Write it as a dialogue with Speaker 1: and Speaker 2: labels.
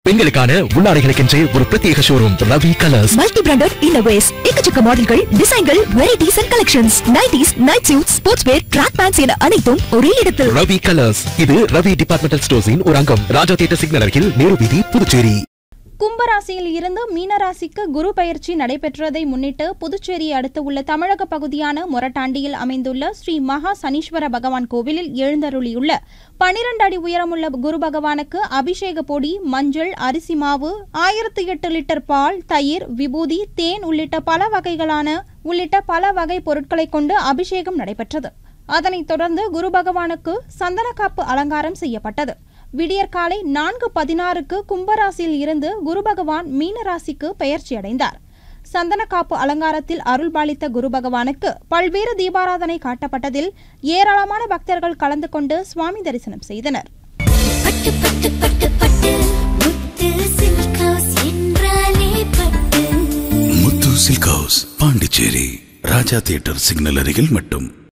Speaker 1: பெண்களுக்கான உள்ளாடைகளுக்கென்றே ஒரு பிரத்யேக showroom Ravi colours
Speaker 2: multi branded இன்னோவேஸ் எக்கச்சக்க மாடல்கள் டிசைன்கள் varieties and collections nighties night suit sports wear track pants என அனைத்தும் ஒரே இடத்தில்
Speaker 1: ரவி கலர்ஸ் இது ரவி டிபார்ட்மெண்டல் ஸ்டோர்ஸின் ஒரு அங்கம் ராஜா தியேட்டர் சிக்னல் அருகில் நேரு வீதி புதுச்சேரி
Speaker 3: கும்பராசியில் இருந்து மீனராசிக்கு குரு பயிற்சி நடைபெற்றதை முன்னிட்டு புதுச்சேரியை அடுத்து உள்ள தமிழக பகுதியான மொரட்டாண்டியில் அமைந்துள்ள ஸ்ரீ மகா சனீஸ்வர பகவான் கோவிலில் எழுந்தருளியுள்ள பனிரெண்டு அடி உயரமுள்ள குரு பகவானுக்கு அபிஷேக பொடி மஞ்சள் அரிசி மாவு ஆயிரத்தி எட்டு லிட்டர் பால் தயிர் விபூதி தேன் உள்ளிட்ட பல வகைகளான உள்ளிட்ட பல வகை பொருட்களை கொண்டு அபிஷேகம் நடைபெற்றது அதனைத் தொடர்ந்து குரு பகவானுக்கு சந்தனக்காப்பு அலங்காரம் செய்யப்பட்டது விடியற்காலை நான்கு பதினாறுக்கு கும்பராசியில் இருந்து குரு பகவான் மீனராசிக்கு பெயர்ச்சி அடைந்தார் சந்தனக்காப்பு அலங்காரத்தில் அருள்பாலித்த குரு பகவானுக்கு பல்வேறு தீபாராதனை காட்டப்பட்டதில் ஏராளமான பக்தர்கள் கலந்து கொண்டு சுவாமி தரிசனம் செய்தனர்
Speaker 4: பட்டு பட்டு பட்டு பட்டு முத்து சில்க் ஹவுஸ் என்றாலே பட்டு
Speaker 5: Muthu silk house Pondicherry Raja theatre signal அருகில் மட்டும்